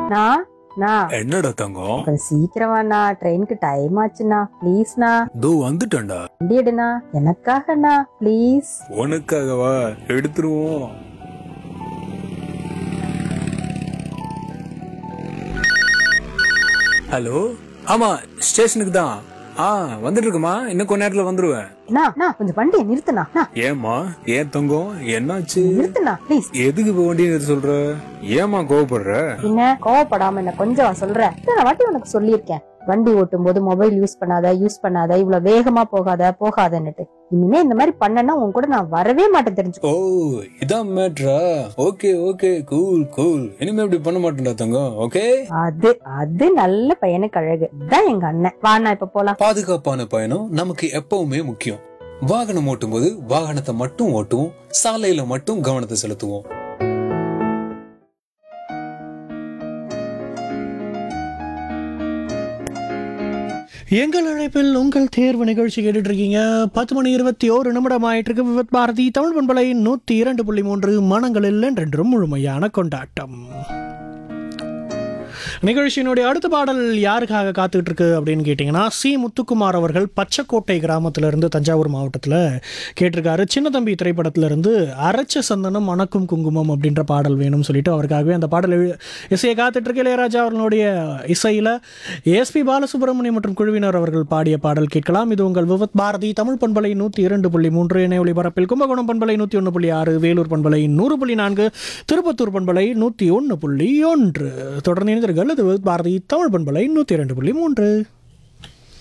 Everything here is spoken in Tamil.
நான் நான் என்னடா தங்கம் கொஞ்சம் சீக்கிரமாண்ணா ட்ரெயினுக்கு டைம் ஆச்சுண்ணா ப்ளீஸ்ண்ணா தோ வந்துட்டேன்டா வண்டி எடுண்ணா எனக்காகண்ணா ப்ளீஸ் உனக்காகவா எடுத்துருவோம் ஹலோ ஆமா ஸ்டேஷனுக்கு தான் ஆ வந்துட்டு இருக்குமா இன்னும் கொஞ்ச நேரத்துல வந்துருவேன் அண்ணா அண்ணா கொஞ்சம் வண்டியை நிறுத்துண்ணா அண்ணா, ஏம்மா ஏன் தங்கம் என்னாச்சு நிறுத்துண்ணா ப்ளீஸ் எதுக்கு இப்ப வண்டி நிறுத்த சொல்ற ஏமா கோவப்படுற என்ன கோவப்படாம என்ன கொஞ்சம் சொல்றேன் இத்தனை வாட்டி உனக்கு சொல்லியிருக்கேன் வண்டி ஓட்டும் போது மொபைல் யூஸ் பண்ணாத யூஸ் பண்ணாத இவ்வளவு வேகமா போகாத போகாதன்னுட்டு இனிமே இந்த மாதிரி பண்ணனா உன் கூட நான் வரவே மாட்டேன் தெரிஞ்சுக்கோ ஓ இதான் மேட்ரா ஓகே ஓகே கூல் கூல் இனிமே இப்படி பண்ண மாட்டேன்டா தங்கம் ஓகே அது அது நல்ல பையனுக்கு அழகு இதான் எங்க அண்ணன் வாண்ணா இப்ப போலாம் பாதுகாப்பான பயணம் நமக்கு எப்பவுமே முக்கியம் வாகனம் ஓட்டும் போது வாகனத்தை மட்டும் ஓட்டுவோம் சாலையில மட்டும் கவனத்தை செலுத்துவோம் எங்கள் அழைப்பில் உங்கள் தேர்வு நிகழ்ச்சி கேட்டுட்டு இருக்கீங்க பத்து மணி இருபத்தி ஓரு நிமிடம் ஆயிட்டு இருக்கு விவத் பாரதி தமிழ் பண்பலை நூத்தி இரண்டு புள்ளி மூன்று மனங்களில் என்றென்றும் முழுமையான கொண்டாட்டம் நிகழ்ச்சியினுடைய அடுத்த பாடல் யாருக்காக காத்துக்கிட்டு இருக்கு அப்படின்னு கேட்டிங்கன்னா சி முத்துக்குமார் அவர்கள் பச்சைக்கோட்டை கிராமத்திலிருந்து தஞ்சாவூர் மாவட்டத்தில் கேட்டிருக்காரு சின்ன தம்பி திரைப்படத்திலிருந்து அரைச்ச சந்தனம் மணக்கும் குங்குமம் அப்படின்ற பாடல் வேணும்னு சொல்லிட்டு அவருக்காகவே அந்த பாடல் எழு- இசையை காத்துட்டு இருக்க இளையராஜா அவர்களுடைய இசையில் எஸ்பி பாலசுப்ரமணியம் மற்றும் குழுவினர் அவர்கள் பாடிய பாடல் கேட்கலாம் இது உங்கள் விவத் பாரதி தமிழ் பண்பலை நூற்றி இரண்டு புள்ளி மூன்று இணை ஒளிபரப்பில் கும்பகோணம் பண்பலை நூற்றி ஒன்று புள்ளி ஆறு வேலூர் பண்பலை நூறு புள்ளி நான்கு திருப்பத்தூர் பண்பலை நூற்றி ஒன்று புள்ளி ஒன்று தொடர்ந்து இணைந்தீர்கள் இது விவத் பாரதி தமிழ் பண்பலை நூற்றி இரண்டு புள்ளி மூன்று